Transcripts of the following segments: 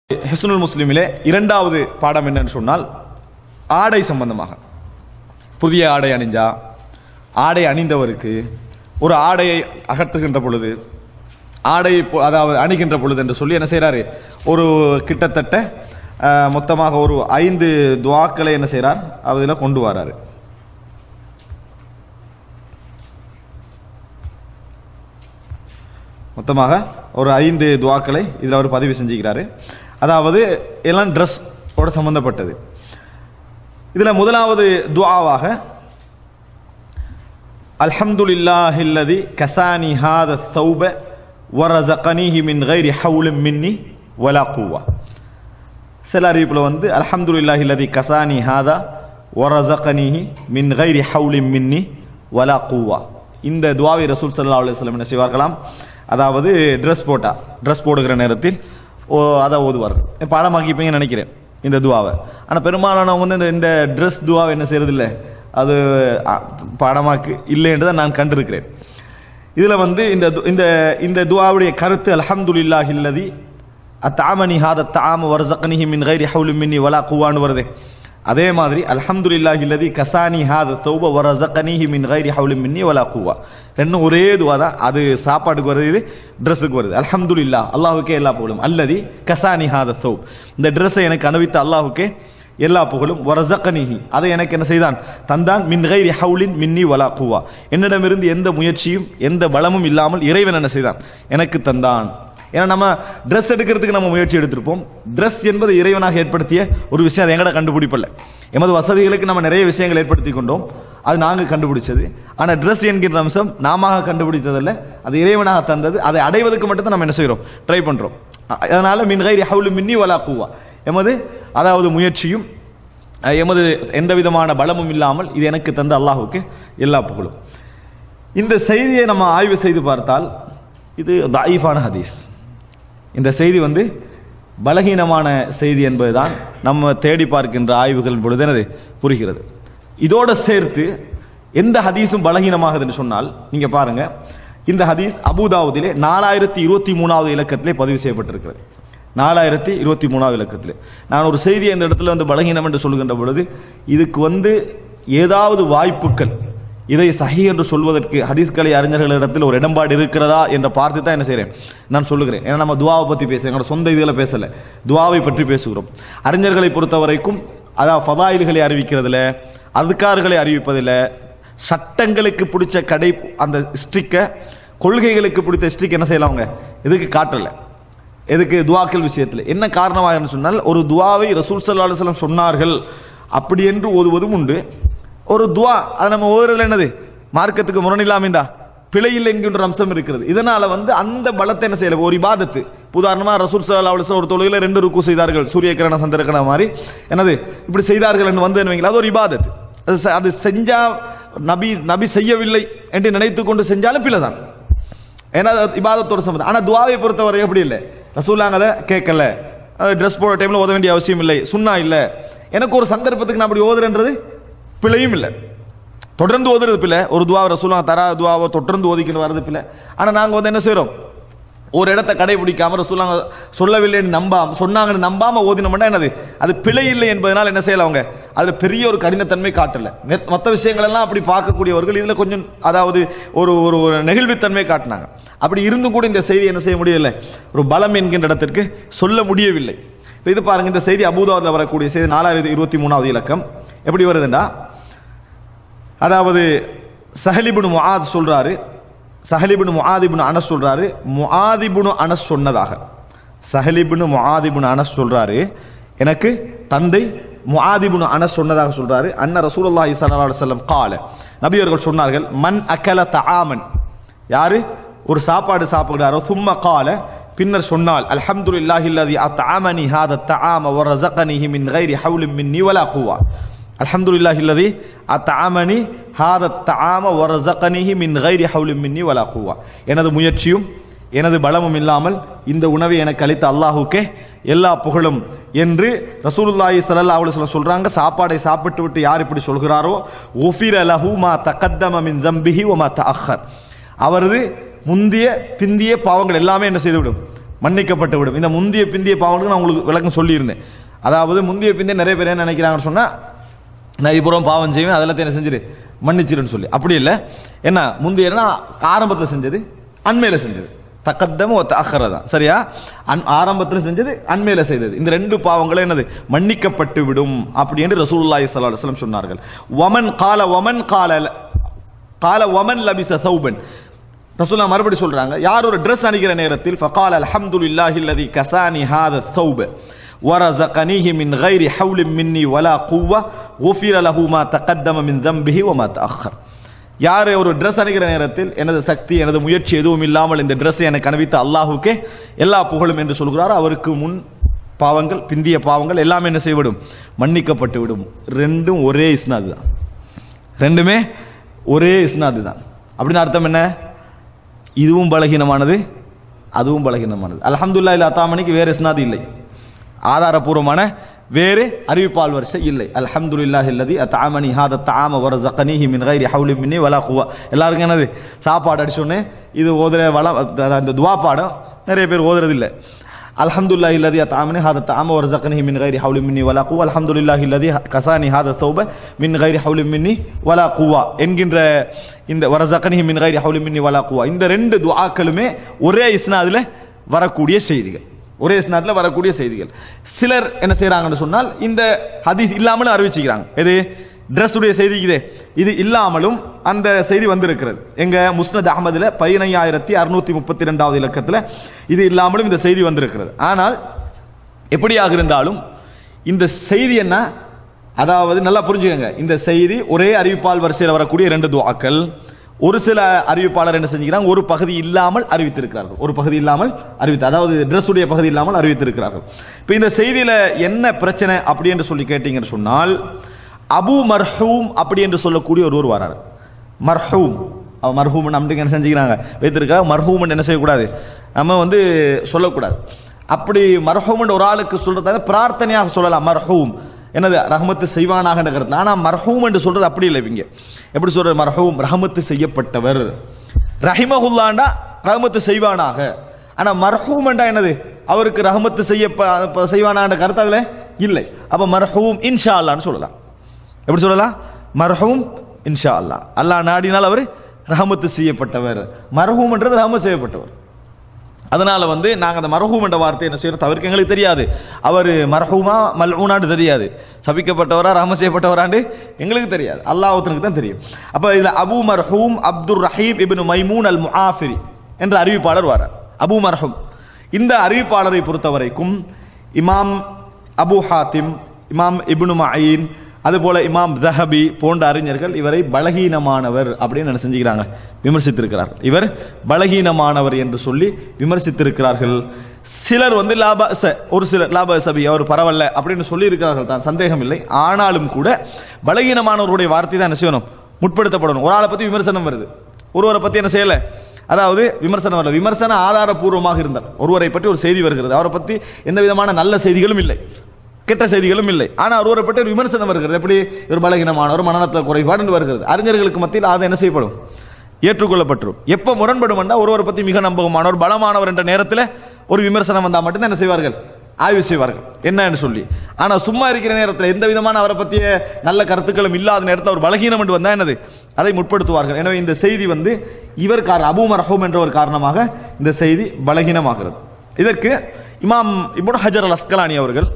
ஹிஸ்னுல் முஸ்லிமிலே இரண்டாவது பாடம் என்னன்னு சொன்னால் ஆடை சம்பந்தமாக புதிய ஆடை அணிஞ்சா ஆடை அணிந்தவருக்கு ஒரு ஆடையை அகற்றுகின்ற பொழுது ஆடையை பொ- அதாவது அணிகின்ற பொழுது என்று சொல்லி என்ன செய்றாரு ஒரு கிட்டத்தட்ட அஹ், மொத்தமாக ஒரு ஐந்து துவாக்களை என்ன செய்றார் அதில் கொண்டு வராரு மொத்தமாக ஒரு ஐந்து துவாக்களை இதில் அவர் பதிவு செஞ்சுக்கிறாரு அதாவது எல்லாம் ட்ரெஸ் ஓட சம்பந்தப்பட்டது இதில் முதலாவது துஆவாக அல்ஹம்துலில்லாஹில்லதி கசானி ஹாத ثوب ورزقنيه من غير حول مني ولا قوة சில அறிவிப்புல வந்து அல்ஹம்துலில்லாஹில்லதி கசானி ஹாதா வரசகனிஹி மின் கைரி ஹவுலின் மின்னி வலா கூவா இந்த துவாவை ரசூல் ஸல்லல்லாஹு அலைஹி வஸல்லம் என்ன செய்வார்களாம் அதாவது ட்ரெஸ் போட்டா ட்ரெஸ் போடுகிற நேரத்தில் ஓ அதை ஓதுவார்கள் பாடமாக்கிப்பீங்கன்னு நினைக்கிறேன் இந்த துவாவை ஆனால் பெரும்பாலானவங்க வந்து இந்த- இந்த ட்ரெஸ் துவாவை என்ன செய்யறது இல்லை அது அ, பாடமாக்கு இல்லை என்று தான் நான் கண்டிருக்கிறேன் இதுல வந்து இந்த து- இந்த இந்த துவாவுடைய கருத்து அல்ஹம்துலில்லாஹி இல்லதி அத்தாமனி ஹாத தாம வரசக்னிஹி மின் கைரி ஹவுலு மின்னி வலா குவான்னு வருது அதே மாதிரி அல்ஹம்துலில்லாஹி இல்லதி கசானி ஹாத தௌப வரசக்னிஹி மின் கைரி ஹவுலு மின்னி வலா குவா ரெண்டும் ஒரே துவா தான் அது சாப்பாட்டுக்கு வருது இது ட்ரெஸ்ஸுக்கு வருது அல்ஹம்துலில்லாஹ் அல்லாஹ்வுக்கே எல்லா புகழும் அல்லதி கசானி ஹாத தௌப் இந்த ட்ரெஸ்ஸை எனக்கு அனுபவித்த அல்லாஹ்வுக்கே எல்லா புகழும் வரசகனிஹி அதை எனக்கு என்ன செய்தான் தந்தான் மின் கைரி ஹவுலின் மின்னி வலா குவா என்னிடமிருந்து எந்த முயற்சியும் எந்த பலமும் இல்லாமல் இறைவன் என்ன செய்தான் எனக்கு தந்தான் ஏன்னா நம்ம ட்ரெஸ் எடுக்கிறதுக்கு நம்ம முயற்சி எடுத்திருப்போம் ட்ரெஸ் என்பது இறைவனாக ஏற்படுத்திய ஒரு விஷயம் அது எங்கட கண்டுபிடிப்பல்ல எமது வசதிகளுக்கு நம்ம நிறைய விஷயங்கள் ஏற்படுத்தி கொண்டோம் அது நாங்கள் கண்டுபிடிச்சது ஆனால் ட்ரெஸ் என்கின்ற அம்சம் நாம கண்டுபிடித்ததல்ல அது இறைவனாக தந்தது அதை அடைவதற்கு மட்டும் தான் நம்ம என்ன செய்கிறோம் ட்ரை பண்றோம் அ- அதனால மின் கைரி ஹவுலு மின்னி வலா குவா எமது அதாவது முயற்சியும் அஹ், எமது எந்த விதமான பலமும் இல்லாமல் இது எனக்கு தந்த அல்லாஹ்வுக்கு எல்லா புகழும் இந்த செய்தியை நம்ம ஆய்வு செய்து பார்த்தால் இது தாயிஃபான ஹதீஸ் இந்த செய்தி வந்து பலகீனமான செய்தி என்பதுதான் நம்ம தேடி பார்க்கின்ற ஆய்வுகள் பொழுது எனது புரிகிறது இதோட சேர்த்து எந்த ஹதீஸும் பலகீனமாகுதுன்னு சொன்னால் நீங்க பாருங்க இந்த ஹதீஸ் அபுதாவுதிலே நாலாயிரத்தி இருபத்தி மூணாவது இலக்கத்திலே பதிவு செய்யப்பட்டிருக்கிறது நாலாயிரத்தி இருபத்தி மூணாவது இலக்கத்திலே நான் ஒரு செய்தியை இந்த இடத்துல வந்து பலகீனம் என்று சொல்கின்ற பொழுது இதுக்கு வந்து ஏதாவது வாய்ப்புகள் இதை சஹி என்று சொல்வதற்கு ஹதீஸ்கலை அறிஞர்களிடத்தில் ஒரு இடம்பாடு இருக்கிறதா என்று பார்த்து தான் என்ன செய்றேன் நான் சொல்லுகிறேன் ஏன்னா நம்ம துவாவை பத்தி பேசுறேன் என்னோட சொந்த இதுகளை பேசல துவாவை பற்றி பேசுகிறோம் அறிஞர்களை பொறுத்த வரைக்கும் அதாவது ஃபதாயில்களை அறிவிக்கிறதுல அதுக்கார்களை அறிவிப்பதில் சட்டங்களுக்கு பிடிச்ச கடை அந்த ஸ்ட்ரிக்கை கொள்கைகளுக்கு பிடித்த ஸ்ட்ரிக் என்ன செய்யலாம் அவங்க இதுக்கு காட்டல எதுக்கு துவாக்கள் விஷயத்தில் என்ன காரணமாக சொன்னால் ஒரு துவாவை ரசூல் ஸல்லல்லாஹு அலைஹி வஸல்லம் சொன்னார்கள் அப்படி என்று ஓதுவதும் உண்டு ஒரு துவா அதை நம்ம ஓதுறதுல என்னது மார்க்கத்துக்கு முரணில்லாமிந்தா பிழை இல்லை என்கின்ற அம்சம் இருக்கிறது இதனால வந்து அந்த பலத்தை என்ன செய்யல ஒரு இபாதத்து உதாரணமா ரசூல் ஸல்லல்லாஹு அலைஹி வஸல்லம் ஒரு தொழுகையில ரெண்டு ருக்கு செய்தார்கள் சூரிய கிரண சந்திரகிரண மாதிரி என்னது இப்படி செய்தார்கள் என்று வந்து வைங்களா, அது ஒரு இபாதத்து அது செ- அது செஞ்சா நபி நபி செய்யவில்லை என்று நினைத்து கொண்டு செஞ்சாலும் பிழை தான் ஏன்னா அது இபாதத்தோட சம்பந்தம் ஆனா துவாவை பொறுத்தவரை எப்படி இல்லை ரசூலாங்க அதை கேட்கல ட்ரெஸ் போட டைம்ல ஓத வேண்டிய அவசியம் இல்லை சுண்ணா இல்ல எனக்கு ஒரு சந்தர்ப்பத்துக்கு நான் அப்படி ஓதுறேன்றது பிழையும் இல்லை தொடர்ந்து ஓதுறது பிள்ளை ஒரு துவா ரசூலா தரா துவாவை தொடர்ந்து ஓதிக்கணும் வர்றது பிள்ளை ஆனா நாங்க வந்து என்ன செய்றோம் ஒரு இடத்தை கடைபிடிக்காம ரசூலாங்க சொல்லவில்லைன்னு நம்பாம சொன்னாங்கன்னு நம்பாம ஓதினோம்னா என்னது அது பிழை இல்லை என்பதனால் என்ன செய்யலாம் அவங்க அதுல பெரிய ஒரு கடினத்தன்மை காட்டல மெத்- மத்த விஷயங்கள் எல்லாம் அப்படி பார்க்கக்கூடியவர்கள் இதுல கொஞ்சம் அதாவது ஒரு ஒரு ஒரு நெகிழ்வுத்தன்மை காட்டினாங்க அப்படி இருந்தும் கூட இந்த செய்தி என்ன செய்ய முடியவில்லை ஒரு பலம் என்கின்ற இடத்திற்கு சொல்ல முடியவில்லை இப்ப இது பாருங்க இந்த செய்தி அபூதாவில் வரக்கூடிய செய்தி நாலாயிரத்தி இருபத்தி மூணாவது இலக்கம் எப்படி வருதுன்னா அதாவது சஹலிபுன் முஆத் சொல்றாரு சஹலிபுன் முஆதிபுன் அனஸ் சொல்றாரு முஆதிபுன் அனஸ் சொன்னதாக சஹலிபுன் முஆதிபுன் அனஸ் சொல்றாரு எனக்கு தந்தை முஆதிபுன் அனஸ் சொன்னதாக சொல்றாரு அன்ன ரசூலுல்லாஹி ஸல்லல்லாஹு அலைஹி வஸல்லம் قال நபி அவர்கள் சொன்னார்கள் மன் அக்கல தஆமன் யாரு ஒரு சாப்பாடு சாப்பிடுறாரோ சும்ம கால பின்னர் சொன்னால் அல்ஹம்துலில்லாஹி அல்லதி அத்அமனி ஹாத தஆம வரஸகனிஹி மின் கைரி ஹவுலின் மின்னி வலா குவா அல்ஹம்துலில்லாஹி அல்லதி அத்அமனி ஹாத தஆம வரஸகனிஹி மின் கைரி ஹவுலின் மின்னி வலா குவா எனது முயற்சியும் எனது பலமும் இல்லாமல் இந்த உணவை எனக்கு அளித்த அல்லாஹுக்கே எல்லா புகழும் என்று ரசூலுல்லாஹி ஸல்லல்லாஹு அலைஹி வஸல்லம் சொல்றாங்க சாப்பாடை சாப்பிட்டு விட்டு யார் இப்படி சொல்கிறாரோ உஃபிர லஹு மா தகத்தம மின் தம்பிஹி வ மா தஅக்கர் அவரது முந்திய பிந்திய பாவங்கள் எல்லாமே என்ன செய்துவிடும் மன்னிக்கப்பட்டு விடும் இந்த முந்திய பிந்திய பாவங்களுக்கு நான் உங்களுக்கு விளக்கம் சொல்லியிருந்தேன் அதாவது முந்திய பிந்திய நிறைய பேர் என்ன நினைக்கிறாங்கன்னு சொன்னா நான் இப்போ பாவம் செய்வேன் அதெல்லாம் என்ன செஞ்சிரு மன்னிச்சிருன்னு சொல்லி அப்படி இல்லை என்ன முந்தைய ஆரம்பத்தில் செஞ்சது அண்மையில செஞ்சது தக்கத்தம் அக்கறதான் சரியா அன் ஆரம்பத்தில் செஞ்சது அண்மையில செய்தது இந்த ரெண்டு பாவங்களும் என்னது மன்னிக்கப்பட்டு விடும் அப்படி என்று ரசூலுல்லாஹி ஸல்லல்லாஹு அலைஹி வஸல்லம் சொன்னார்கள் வமன் கால வமன் கால கால வமன் லபிச சௌபன் ரசூல்லா மறுபடி சொல்றாங்க யார் ஒரு Dress அணிகிற நேரத்தில் ஃபகால் அல்ஹம்துலில்லாஹி அல்லதி கசானி ஹாத தௌப ورزقنيه من غير حول مني ولا قوة غفر له ما تقدم من ذنبه وما تأخر யார் ஒரு Dress அணிகிற நேரத்தில் எனது சக்தி எனது முயற்சி எதுவும் இல்லாமல் இந்த Dress எனக்கு அணிவித்த அல்லாஹுக்கே எல்லா புகழும் என்று சொல்கிறார் அவருக்கு முன் பாவங்கள் பிந்திய பாவங்கள் எல்லாமே என்ன செய்விடும் மன்னிக்கப்பட்டு விடும் ரெண்டும் ஒரே இஸ்னாது தான் ரெண்டுமே ஒரே இஸ்னாது தான் அப்படின்னு அர்த்தம் என்ன இதுவும் பலகீனமானது அதுவும் பலகீனமானது அல்ஹம்துல்லா இல்ல அத்தாமணிக்கு வேறு இஸ்னாது இல்லை ஆதாரபூர்வமான வேறு அறிவிப்பால் வரிசை இல்லை அல்ஹம்துலில்லாஹ் இல்லதி அத்தாமணி ஹாத தாம வரசகனிஹி மின் கைரி ஹவுலி மின்னி வலா குவா எல்லாருக்கும் என்னது சாப்பாடு அடிச்சோன்னே இது ஓதுற வளம் அந்த துவா பாடம் நிறைய பேர் ஓதுறது இல்லை அல்ஹம்துலில்லாஹி இல்லதி அத்தாமனி ஹாத தாம வரசகனிஹி மின் கைரி ஹவுலி மின்னி வலா குவா அல்ஹம்துலில்லாஹி இல்லதி கசானி ஹாத தௌப மின் கைரி ஹவுலி மின்னி வலா குவா என்கின்ற இந்த வரசகனிஹி மின் கைரி ஹவுலி மின்னி வலா குவா இந்த ரெண்டு துஆக்களுமே ஒரே இஸ்னாதுல வரக்கூடிய செய்திகள் ஒரே ஸ்நாத்தில் வரக்கூடிய செய்திகள் சிலர் என்ன செய்றாங்கன்னு சொன்னால் இந்த ஹதீஸ் இல்லாமலும் அறிவிச்சுக்கிறாங்க எது Dress உடைய செய்தி இதே இது இல்லாமலும் அந்த செய்தி வந்திருக்கிறது எங்க முஸ்னத் அகமதுல பதினையாயிரத்தி அறுநூத்தி முப்பத்தி ரெண்டாவது இலக்கத்துல இது இல்லாமலும் இந்த செய்தி வந்திருக்கிறது ஆனால் எப்படியாக இருந்தாலும் இந்த செய்தி என்ன அதாவது நல்லா புரிஞ்சுக்கங்க இந்த செய்தி ஒரே அறிவிப்பால் வரிசையில் வரக்கூடிய இரண்டு துவாக்கள் ஒரு சில அறிவிப்பாளர் என்ன செஞ்சுக்கிறாங்க ஒரு பகுதி இல்லாமல் அறிவித்திருக்கிறார்கள் ஒரு பகுதி இல்லாமல் அறிவித்து அதாவது Dress உடைய பகுதி இல்லாமல் அறிவித்திருக்கிறார்கள் இப்போ இந்த செய்தியில என்ன பிரச்சனை அப்படி என்று சொல்லி கேட்டீங்கன்னு சொன்னால் அபு மர்ஹூம் அப்படி என்று சொல்லக்கூடிய ஒருவர் வராரு மர்ஹூம் அவ மர்ஹூம் நம்ம என்ன செஞ்சுக்கிறாங்க வைத்திருக்கிறாங்க மர்ஹூம் என்ன செய்யக்கூடாது நம்ம வந்து சொல்லக்கூடாது அப்படி மர்ஹூம் ஒரு ஆளுக்கு சொல்றத பிரார்த்தனையாக சொல்லலாம் மர்ஹூம் என்னது ரஹமத்து செய்வானாக கருத்து ஆனா மர்ஹூம் என்று சொல்றது அப்படி இல்லை இவங்க எப்படி சொல்றது மர்ஹூம் ரஹமத்து செய்யப்பட்டவர் ரஹிமஹுல்லாண்டா ரஹமத்து செய்வானாக ஆனா மர்ஹூம் என்றா என்னது அவருக்கு ரஹமத்து செய்ய செய்வானான்ற கருத்து அதுல இல்லை அப்ப மர்ஹூம் இன்ஷா அல்லான்னு சொல்லலாம் எப்படி சொல்லலாம் மர்ஹூம் இன்ஷா அல்லாஹ் அல்லாஹ் நாடினால் அவர் ரஹமத்து செய்யப்பட்டவர் மர்ஹூம்ன்றது ரஹமத் செய்யப்பட்டவர் அதனால வந்து நாங்க அந்த மர்ஹூம் என்ற வார்த்தை என்ன செய்யறோம் தவிர்க்க எங்களுக்கு தெரியாது அவர் மர்ஹூமா மல்ஊனான்னு தெரியாது சபிக்கப்பட்டவரா ரஹம செய்யப்பட்டவராண்டு எங்களுக்கு தெரியாது அல்லாஹ்வுக்கு தான் தெரியும் அப்ப இதுல அபு மர்ஹூம் அப்துர் ரஹீம் இப்னு மைமூன் அல் முஆஃபிரி என்ற அறிவிப்பாளர் வரார் அபு மர்ஹூம் இந்த அறிவிப்பாளரை பொறுத்தவரைக்கும் இமாம் அபு ஹாத்திம் இமாம் இப்னு மயீன் அதுபோல இமாம் தஹபி போன்ற அறிஞர்கள் இவரை பலகீனமானவர் அப்படின்னு என்ன செஞ்சுக்கிறாங்க விமர்சித்திருக்கிறார்கள் இவர் பலகீனமானவர் என்று சொல்லி விமர்சித்திருக்கிறார்கள் சிலர் வந்து லாப ஒரு சிலர் லாப சபி அவர் பரவாயில்ல அப்படின்னு சொல்லி இருக்கிறார்கள் தான் சந்தேகம் இல்லை ஆனாலும் கூட பலகீனமானவருடைய வார்த்தை தான் என்ன செய்யணும் முற்படுத்தப்படணும் ஒரு ஆளை பத்தி விமர்சனம் வருது ஒருவரை பத்தி என்ன செய்யல அதாவது விமர்சனம் வரல விமர்சனம் ஆதாரபூர்வமாக இருந்தார் ஒருவரை பற்றி ஒரு செய்தி வருகிறது அவரை பத்தி எந்த விதமான நல்ல செய்திகளும் இல்லை கெட்ட செய்திகளும் இல்லை ஆனா ஒருவரை பற்றி ஒரு விமர்சனம் வருகிறது எப்படி ஒரு பலகீனமானவர் மனநலத்தில் குறைபாடு வருகிறது அறிஞர்களுக்கு மத்தியில் அது என்ன செய்யப்படும் ஏற்றுக்கொள்ளப்பட்டுரும் எப்ப முரண்படும் என்றால் ஒருவரை பத்தி மிக நம்பகமானவர் பலமானவர் என்ற நேரத்தில் ஒரு விமர்சனம் வந்தால் மட்டும்தான் என்ன செய்வார்கள் ஆய்வு செய்வார்கள் என்னன்னு சொல்லி ஆனா சும்மா இருக்கிற நேரத்தில் எந்த விதமான அவரை பற்றிய நல்ல கருத்துக்களும் இல்லாத நேரத்தில் அவர் பலகீனம் என்று வந்தா என்னது அதை முற்படுத்துவார்கள் எனவே இந்த செய்தி வந்து இவர் காரணம் அபு மர்ஹூம் என்ற ஒரு காரணமாக இந்த செய்தி பலகீனமாகிறது இதற்கு இமாம் இப்னு ஹஜர் அல் அஸ்கலானி அவர்கள்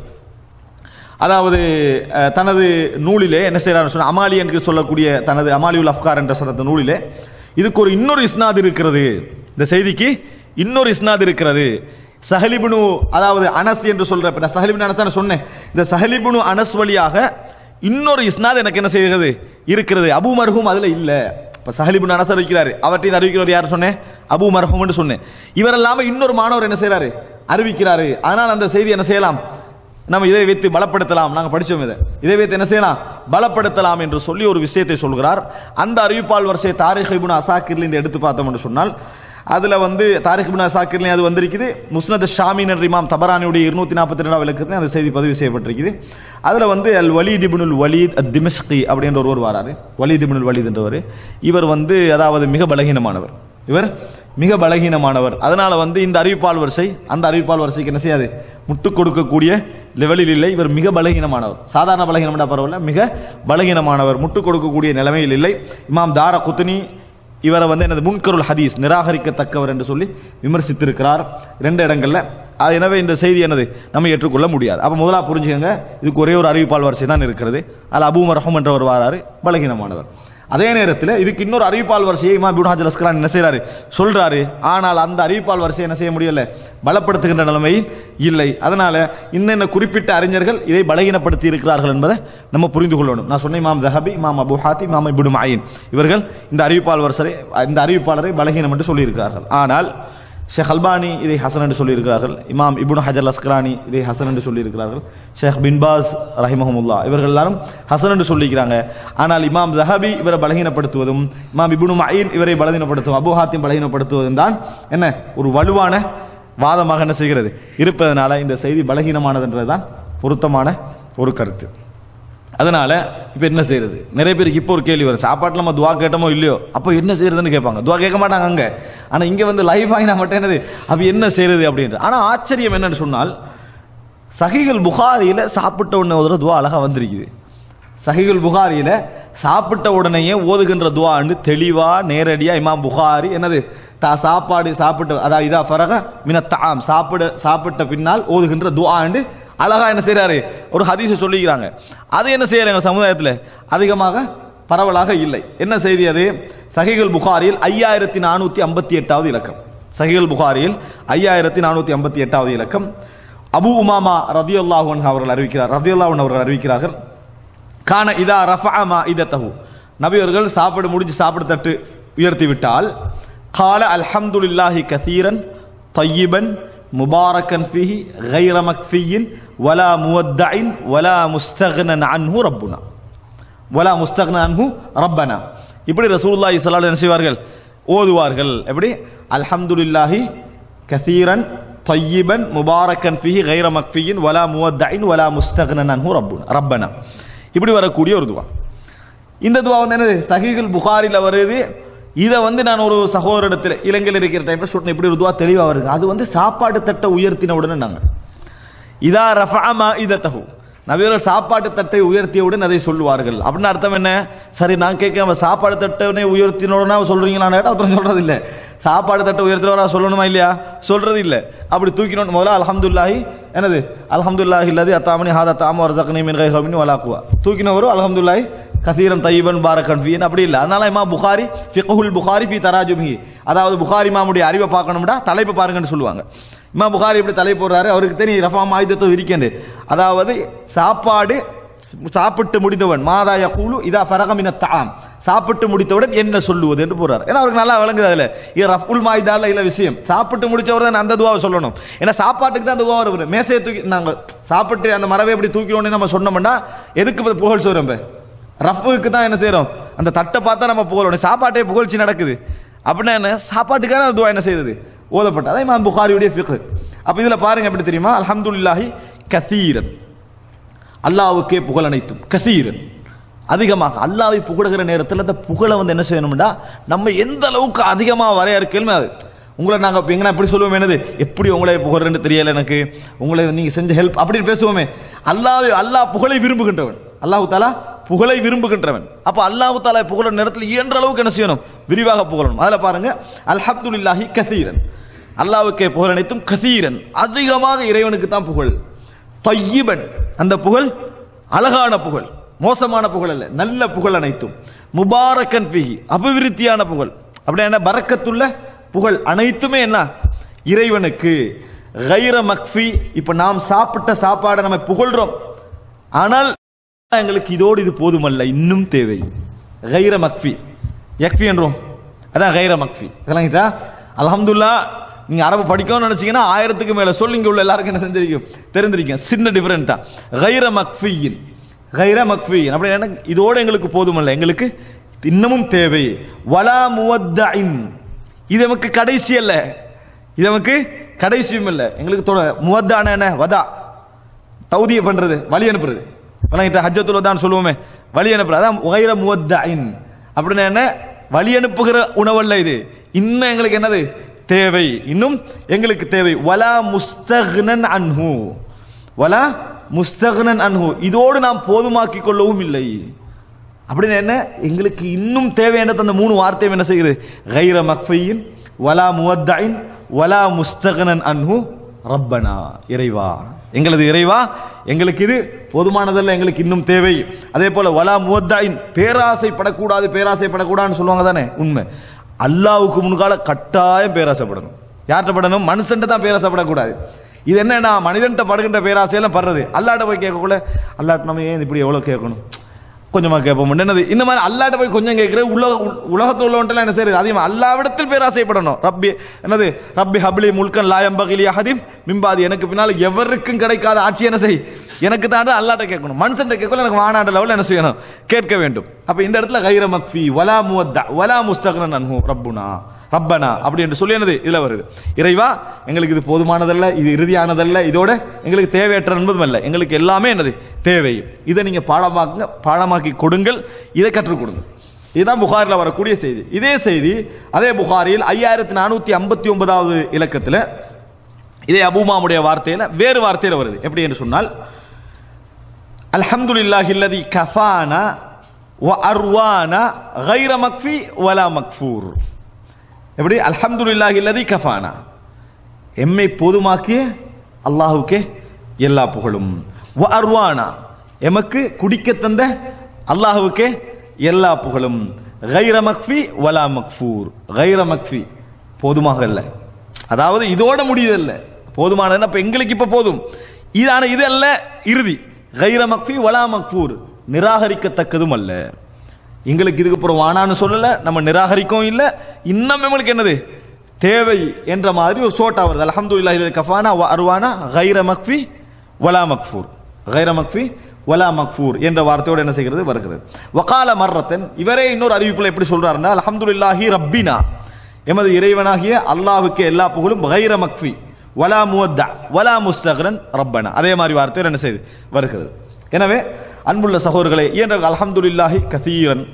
அதாவது அஹ், தனது நூலிலே என்ன செய்யறாரு சொன்ன அமாலி என்று சொல்லக்கூடிய தனது அமாலியுல் அஃப்கார் என்ற சொன்ன நூலிலே இதுக்கு ஒரு இன்னொரு இஸ்னாத் இருக்கிறது இந்த செய்திக்கு இன்னொரு இஸ்னாத் இருக்கிறது சஹலிபுனு அதாவது அனஸ் என்று சொல்ற இப்ப நான் சஹலிபுன் அனஸ் தானே சொன்னேன் இந்த சஹலிபுனு அனஸ் வழியாக இன்னொரு இஸ்னாத் எனக்கு என்ன செய்கிறது இருக்கிறது அபு மர்ஹூம் அதுல இல்ல இப்ப சஹலிபுன் அனஸ் அறிவிக்கிறாரு அவற்றை அறிவிக்கிறவர் யார் சொன்னேன் அபு மர்ஹூம்னு சொன்னேன் இவர் இல்லாம இன்னொரு மாணவர் என்ன செய்யறாரு அறிவிக்கிறாரு அதனால் அந்த செய்தி என்ன செய்யலாம் நம்ம இதை வைத்து பலப்படுத்தலாம் நாங்க படிச்சோம் இதை இதை வைத்து என்ன செய்யலாம் பலப்படுத்தலாம் என்று சொல்லி ஒரு விஷயத்தை சொல்கிறார் அந்த அறிவிப்பால் வரிசை தாரிக் இப்னு அசாக்கிர்ல இந்த எடுத்து பார்த்தோம் என்று சொன்னால் அதுல வந்து தாரிக் இப்னு அசாக்கிர்ல அது வந்திருக்குது முஸ்னத் ஷாமி என்ற இமாம் தபரானியுடைய இருநூத்தி நாற்பத்தி ரெண்டாவது விளக்கத்தில் அந்த செய்தி பதிவு செய்யப்பட்டிருக்குது அதுல வந்து அல் வலீத் இப்னுல் வலீத் அத் திமிஷ்கி அப்படின்ற ஒருவர் வராரு வலீத் இப்னுல் வலீத் என்றவர் இவர் வந்து அதாவது மிக பலகீனமானவர் இவர் மிக பலகீனமானவர் அதனால வந்து இந்த அறிவிப்பால் வரிசை அந்த அறிவிப்பால் வரிசைக்கு என்ன செய்யாது முட்டு கொடுக்கக்கூடிய லெவலில் இல்லை இவர் மிக பலகீனமானவர் சாதாரண பலகீனம் பரவாயில்ல மிக பலகீனமானவர் முட்டு கொடுக்கக்கூடிய நிலைமையில் இல்லை இமாம் தார குத்னி இவரை வந்து எனது முன்கருள் ஹதீஸ் நிராகரிக்கத்தக்கவர் என்று சொல்லி விமர்சித்திருக்கிறார் ரெண்டு இடங்கள்ல அது எனவே இந்த செய்தி என்னது நம்ம ஏற்றுக்கொள்ள முடியாது அப்ப முதலா புரிஞ்சுக்கங்க இதுக்கு ஒரே ஒரு அறிவிப்பால் வரிசை தான் இருக்கிறது அதில் அபூ ரஹம் என்றவர் வாராரு பலகீனமானவர் அதே நேரத்தில் இதுக்கு இன்னொரு அறிவிப்பால் வரிசையை இமாம் இப்னு ஹஜர் அஸ்கலான் என்ன செய்றாரு சொல்றாரு ஆனால் அந்த அறிவிப்பால் வரிசையை என்ன செய்ய முடியல பலப்படுத்துகின்ற நிலைமையில் இல்லை அதனால இன்னென்ன குறிப்பிட்ட அறிஞர்கள் இதை பலகீனப்படுத்தி இருக்கிறார்கள் என்பதை நம்ம புரிந்து கொள்ளணும் நான் சொன்ன இமாம் தஹபி இமாம் அபு ஹாத்தி இமாம் இப்னு மாயின் இவர்கள் இந்த அறிவிப்பால் வரிசை இந்த அறிவிப்பாளரை பலகீனம் என்று சொல்லியிருக்கிறார்கள் ஆனால் ஷேக் அல்பானி இதை ஹசன் என்று சொல்லியிருக்கிறார்கள் இமாம் இப்னு ஹஜர் அஸ்கலானி இதை ஹசன் என்று சொல்லியிருக்கிறார்கள் ஷேக் பின்பாஸ் ரஹிமஹமுல்லா இவர்கள் எல்லாரும் ஹசன் என்று சொல்லிக்கிறாங்க ஆனால் இமாம் ஜஹபி இவரை பலகீனப்படுத்துவதும் இமாம் இப்னு மயின் இவரை பலகீனப்படுத்துவதும் அபு ஹாத்திம் பலகீனப்படுத்துவதும் தான் என்ன ஒரு வலுவான வாதமாக என்ன செய்கிறது இருப்பதனால இந்த செய்தி பலகீனமானதுன்றதுதான் பொருத்தமான ஒரு கருத்து அதனால இப்ப என்ன செய்யறது நிறைய பேருக்கு இப்போ ஒரு கேள்வி வரும் சாப்பாட்டுல நம்ம துவா கேட்டோமோ இல்லையோ அப்போ என்ன செய்யறதுன்னு கேட்பாங்க துவா கேட்க மாட்டாங்க அங்க ஆனா இங்க வந்து லைவ் ஆகினா மட்டும் என்னது அப்ப என்ன செய்யறது அப்படின்ற ஆனா ஆச்சரியம் என்னன்னு சொன்னால் சஹிகள் புகாரியில சாப்பிட்ட உடனே ஒரு துவா அழகா வந்திருக்குது சஹிகுல் புகாரியில சாப்பிட்ட உடனேயே ஓதுகின்ற துவான்னு தெளிவா நேரடியா இமாம் புகாரி என்னது தா சாப்பாடு சாப்பிட்ட அதாவது இதா ஃபரக மின தாம் சாப்பிட சாப்பிட்ட பின்னால் ஓதுகின்ற துவான்னு அழகா என்ன செய்றாரு ஒரு ஹதீஸை சொல்லிக்கிறாங்க அது என்ன செய்யறாங்க சமுதாயத்தில் அதிகமாக பரவலாக இல்லை என்ன செய்தி அது சஹிகுல் புகாரியில் ஐயாயிரத்தி நானூத்தி ஐம்பத்தி எட்டாவது இலக்கம் சஹிகுல் புகாரியில் ஐயாயிரத்தி நானூத்தி ஐம்பத்தி எட்டாவது இலக்கம் அபு உமாமா ரதியுல்லாஹு அன்ஹு அவர்கள் அறிவிக்கிறார் ரதியுல்லாஹு அன்ஹு அவர்கள் அறிவிக்கிறார்கள் கான இதா ரஃபஅமா இதத்தஹு நபி அவர்கள் சாப்பிட முடிஞ்சு சாப்பிட தட்டு உயர்த்தி விட்டால் கால அல்ஹம்துலில்லாஹி கசீரன் طيبا مباركا فيه غير مكفي ولا مودع ولا مستغنى عنه ربنا ولا مستغنى عنه ربنا இப்படி ரசூலுல்லாஹி ஸல்லல்லாஹு அலைஹி வஸல்லம் செய்வார்கள் ஓதுவார்கள் எப்படி அல்ஹம்துலில்லாஹி கசீரன் طيبا مباركا فيه غير مكفي ولا مودع ولا مستغنى عنه ربنا ربنا இப்படி வரக்கூடிய ஒரு துவா இந்த துவா வந்து என்னது சஹீகுல் புகாரில வருது இதை வந்து நான் ஒரு சகோதரிடத்தில் இலங்கையில் இருக்கிற டைம்ல சொன்னேன் இப்படி ஒரு துவா தெளிவா வருது அது வந்து சாப்பாடு தட்டை உயர்த்தின உடனே நாங்க இதா ரஃபஅமா இதத்தஹு நபியர்கள் சாப்பாட்டு தட்டை உயர்த்தியவுடன் அதை சொல்லுவார்கள் அப்படின்னு அர்த்தம் என்ன சரி நான் கேட்க சாப்பாடு தட்டை உயர்த்தினோடனா சொல்றீங்களான்னு கேட்டா ஒருத்தர் சொல்றது இல்ல சாப்பாடு தட்டை உயர்த்தினவரா சொல்லணுமா இல்லையா சொல்றது இல்ல அப்படி தூக்கினோம் முதல்ல அல்ஹம்துல்லாஹி என்னது அல்ஹம்துல்லாஹி இல்லது அத்தாமனி ஹாதா தாம ரசக்னி மின் கைஹமின் வலாக்குவா தூக்கினவரும் அல்ஹம்துல்லாஹி கசீரன் தையபன் பாரக்கன் ஃபீன் அப்படி இல்லை அதனால இமா புகாரி ஃபிக்ஹுல் புகாரி ஃபி தராஜுமி அதாவது புகாரி இமாமுடைய அறிவை பார்க்கணும்டா தலைப்பை பாருங்கன்னு சொல்லுவாங்க இமா புகாரி இப்படி தலை போடுறாரு அவருக்கு தெரியும் ரஃபா ஆயுதத்தோ இருக்கேன் அதாவது சாப்பாடு சாப்பிட்டு முடித்தவன் மாதா யகூலு இதா ஃபரகமின தாம் சாப்பிட்டு முடித்தவுடன் என்ன சொல்லுவது என்று போறாரு ஏன்னா அவருக்கு நல்லா விளங்குது அதுல இது ரஃபுல் மாயுதால இல்ல விஷயம் சாப்பிட்டு முடிச்சவர் தான் அந்த துவாவை சொல்லணும் ஏன்னா சாப்பாட்டுக்கு தான் அந்த துவா வரும் மேசையை தூக்கி நாங்க சாப்பிட்டு அந்த மரவை எப்படி தூக்கினோன்னு நம்ம சொன்னோம்னா எதுக்கு புகழ் சொல்றோம் இப்ப ரஃபுக்கு தான் என்ன செய்யறோம் அந்த தட்டை பார்த்தா நம்ம புகழணும் சாப்பாட்டே புகழ்ச்சி நடக்குது அப்படின்னா என்ன சாப்பாட்டுக்கான அந்த துவா என்ன செய்யுது ஓதப்பட்ட அதே இமாம் புகாரியுடைய ஃபிக்ஹ் அப்ப இதுல பாருங்க எப்படி தெரியுமா அல்ஹம்துலில்லாஹி கசீரன் அல்லாவுக்கே புகழ் அனைத்தும் கசீரன் அதிகமாக அல்லாவை புகழுகிற நேரத்தில் அந்த புகழை வந்து என்ன செய்யணும்டா நம்ம எந்த அளவுக்கு அதிகமாக வரையறுக்கலுமே அது உங்களை நாங்கள் இப்போ எங்கன்னா எப்படி சொல்லுவோம் என்னது எப்படி உங்களை புகழ்றேன்னு தெரியல எனக்கு உங்களை நீங்கள் செஞ்ச ஹெல்ப் அப்படின்னு பேசுவோமே அல்லாவை அல்லாஹ் புகழை விரும்புகின்றவன் அல்லாஹு தாலா புகழை விரும்புகின்றவன் அப்ப அல்லாஹு தாலா புகழ நேரத்தில் இயன்ற அளவுக்கு என்ன செய்யணும் விரிவாக புகழணும் அதுல பாருங்க அல்ஹம்துலில்லாஹி கசீரன் அல்லாவுக்கே புகழ் அனைத்தும் கசீரன் அதிகமாக இறைவனுக்கு தான் புகழ் தையிபன் அந்த புகழ் அழகான புகழ் மோசமான புகழ் அல்ல நல்ல புகழ் அனைத்தும் முபாரக்கன் ஃபிஹி அபிவிருத்தியான புகழ் அப்படின்னா என்ன பரக்கத்துள்ள புகழ் அனைத்துமே என்ன இறைவனுக்கு கைர மக்ஃபி இப்ப நாம் சாப்பிட்ட சாப்பாடை நம்ம புகழ்றோம் ஆனால் எங்களுக்கு இதோடு இது போதுமல்ல இன்னும் தேவை கைர மக்ஃபி யக்ஃபி என்றோம் அதான் கைர மக்ஃபி விளங்கிட்டா அல்ஹம்துல்லா நீங்க அரபு படிக்கணும்னு நினைச்சீங்கன்னா ஆயிரத்துக்கு மேல சொல்லி இங்க உள்ள எல்லாருக்கும் என்ன செஞ்சிருக்கும் தெரிஞ்சிருக்கேன் சின்ன டிஃபரெண்ட் தான் கைர மக்ஃபியின் கைர மக்ஃபியின் அப்படி என்ன இதோட எங்களுக்கு போதுமல்ல எங்களுக்கு இன்னமும் தேவை வலா முவத்தஇன் இது நமக்கு கடைசி அல்ல இது நமக்கு கடைசியும் இல்லை எங்களுக்கு தொட முவத்தான என்ன வதா தௌதிய பண்றது வழி அனுப்புறது வழங்கிட்ட ஹஜ்ஜத்துல் வதான் சொல்லுவோமே வழி அனுப்புறது அதான் உகைர முவத்தஇன் அப்படின்னா என்ன வழி அனுப்புகிற உணவல்ல இது இன்னும் எங்களுக்கு என்னது தேவை இன்னும் எங்களுக்கு தேவை வலா முஸ்தக்னன் அன்ஹு வலா முஸ்தக்னன் அன்ஹு இதோடு நாம் போதுமாக்கி கொள்ளவும் இல்லை அப்படின்னு என்ன எங்களுக்கு இன்னும் தேவையானது அந்த மூணு வார்த்தையும் என்ன செய்கிறது கைர மக்ஃபையின் வலா முவத்தாயின் வலா முஸ்தகனன் அன்ஹு ரப்பனா இறைவா எங்களது இறைவா எங்களுக்கு இது போதுமானதல்ல எங்களுக்கு இன்னும் தேவை அதே போல வலா முவத்தாயின் பேராசைப்படக்கூடாது பேராசைப்படக்கூடாதுன்னு சொல்லுவாங்க தானே உண்மை அல்லாவுக்கு முன்கால கட்டாயம் பேராசைப்படணும் யார்கிட்ட படணும் மனுஷன்ட்ட தான் பேராசைப்படக்கூடாது இது என்னன்னா மனிதன்ட்ட படுகின்ற பேராசையெல்லாம் படுறது அல்லாட்ட போய் கேட்கக்குள்ள அல்லாட்ட நம்ம ஏன் இப்படி எவ்வளவு கேட்கணும் கொஞ்சமா கேட்போம் என்னது இந்த மாதிரி அல்லாட்ட போய் கொஞ்சம் கேட்கிறது உலக உலகத்தில் உள்ளவன்ட்டெல்லாம் என்ன செய்யுது அதிகமாக அல்லாவிடத்தில் பேராசைப்படணும் ரப்பி என்னது ரப்பி ஹப்லி முல்கன் லாயம் பகிலி அஹதிம் மிம்பாதி எனக்கு பின்னால் எவருக்கும் கிடைக்காத ஆட்சி என்ன செய் எனக்கு தான் அல்லாட்ட கேட்கணும் மனுஷன் கேட்கல எனக்கு வானாட்ட லெவலில் என்ன செய்யணும் கேட்க வேண்டும் அப்ப இந்த இடத்துல கைர மக்ஃபி வலா முவத்தா வலா முஸ்தகனன் அன்ஹு ரப்புனா ரப்பனா அப்படி என்று சொல்லி என்னது இதுல வருது இறைவா எங்களுக்கு இது போதுமானதல்ல இது இறுதியானதல்ல இதோட எங்களுக்கு தேவையற்ற என்பதும் அல்ல எங்களுக்கு எல்லாமே என்னது தேவை இதை நீங்க பாடமாக்குங்க பாடமாக்கி கொடுங்கள் இதை கற்றுக் கொடுங்க இதுதான் புகாரில் வரக்கூடிய செய்தி இதே செய்தி அதே புகாரில் ஐயாயிரத்தி நானூத்தி ஐம்பத்தி ஒன்பதாவது இலக்கத்தில் இதே அபூமாவுடைய வார்த்தையில வேறு வார்த்தையில வருது எப்படி என்று சொன்னால் அல்ஹம்துலில்லாஹி அல்லதி கஃபானா வ அர்வானா கைர மக்ஃபி வலா மக்ஃபூர் எப்படி அல்ஹம்துலில்லாஹி அல்லதி கஃபானா எம்மை போதுமாக்கிய அல்லாஹுக்கே எல்லா புகழும் வ அர்வானா எமக்கு குடிக்க தந்த அல்லாஹுக்கே எல்லா புகழும் கைர மக்ஃபி வலா மக்ஃபூர் கைர மக்ஃபி போதுமாக இல்லை அதாவது இதோட முடியுதல்ல போதுமானதுன்னா இப்ப எங்களுக்கு இப்ப போதும் இதான இது அல்ல இறுதி கைர மக்ஃபி வலா மக்ஃபூர் நிராகரிக்கத்தக்கதும் அல்ல எங்களுக்கு இதுக்கு அப்புறம் வானான்னு சொல்லல நம்ம நிராகரிக்கவும் இல்லை இன்னும் நம்மளுக்கு என்னது தேவை என்ற மாதிரி ஒரு சோட்டா வருது அல்ஹம்துலில்லாஹி இது கஃபானா வ அர்வானா கைர மக்ஃபி வலா மக்ஃபூர் கைர மக்ஃபி வலா மக்ஃபூர் என்ற வார்த்தையோடு என்ன செய்கிறது வருகிறது வகால மர்ரத்தன் இவரே இன்னொரு அறிவிப்புல எப்படி சொல்றாருன்னா அல்ஹம்துலில்லாஹி ரப்பினா எமது இறைவனாகிய அல்லாஹ்வுக்கு எல்லா புகழும் கைர மக்ஃபி வலா முவத்தா வலா முஸ்தகரன் ரப்பனா அதே மாதிரி வார்த்தையோடு என்ன செய்து வருகிறது எனவே அன்புள்ள சகோதரர்களே இயன்ற அல்ஹம்துலில்லாஹி கசீரன்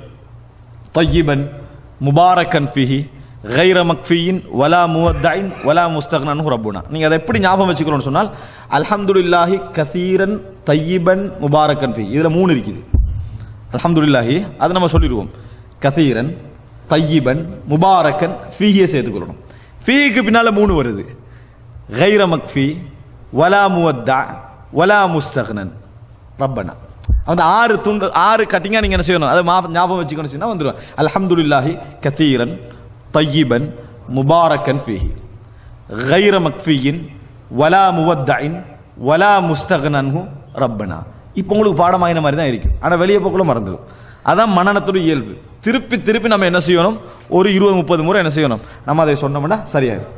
طيبا முபாரக்கன் ஃபிஹி கைர மக்ஃபியின் வலா முவத்தைன் வலா முஸ்தக்னன் ரப்புனா நீங்க அதை எப்படி ஞாபகம் வச்சுக்கணும்னு சொன்னால் அல்ஹம்துலில்லாஹி கசீரன் தையிபன் முபாரக்கன் ஃபி இதுல மூணு இருக்குது அல்ஹம்துலில்லாஹி அது நம்ம சொல்லிடுவோம் கசீரன் தையிபன் முபாரக்கன் ஃபீஹியை சேர்த்துக்கொள்ளணும் ஃபீக்கு பின்னால மூணு வருது கைர மக்ஃபி வலா முவத்தா வலா முஸ்தக்னன் ரப்பனா அந்த ஆறு துண்டு ஆறு கட்டிங்கா நீங்க என்ன செய்யணும் அதை மா- ஞாபகம் வச்சுக்கணும் சொன்னா வந்துடும் அல்ஹம்துலில்லாஹி கசீரன் தையிபன் முபாரக்கன் ஃபீஹி கைர மக்ஃபியின் வலா முவத்தஇன் வலா முஸ்தகனன்ஹு ரப்பனா இப்போ உங்களுக்கு பாடமாயின மாதிரி தான் இருக்கும் ஆனா வெளியே போக்குள்ள மறந்துடும் அதான் மனநத்துடைய இயல்பு திருப்பி திருப்பி நம்ம என்ன செய்யணும் ஒரு இருபது முப்பது முறை என்ன செய்யணும் நம்ம அதை சொன்னோம்னா சரியாயிரும்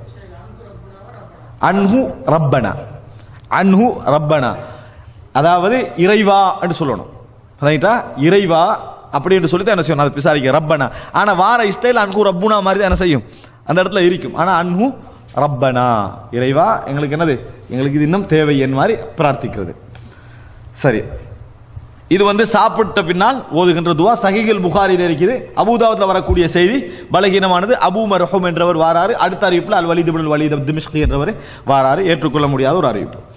அன்ஹு ரப்பனா அன்ஹு ரப்பனா அதாவது இறைவா என்று சொல்லணும் ரைட்டா இறைவா அப்படி என்று சொல்லி தான் என்ன செய்யணும் அதை விசாரிக்க ரப்பனா ஆனா வார இஸ்டைல் அன்ஹு ரப்புனா மாதிரி தான் என்ன செய்யும் அந்த இடத்துல இருக்கும் ஆனா அன்ஹு ரப்பனா இறைவா எங்களுக்கு என்னது எங்களுக்கு இது இன்னும் தேவை என் மாதிரி பிரார்த்திக்கிறது சரி இது வந்து சாப்பிட்ட பின்னால் ஓதுகின்ற துவா சஹிகள் புகாரில் இருக்குது அபூதாவத்தில் வரக்கூடிய செய்தி பலகீனமானது அபூ மர்ஹூம் என்றவர் வாராரு அடுத்த அறிவிப்பில் அல் வலிது பின் வலித் திமிஷ்கி என்றவர் வாராரு ஏற்றுக்கொள்ள முடியாத ஒரு அறிவிப்பு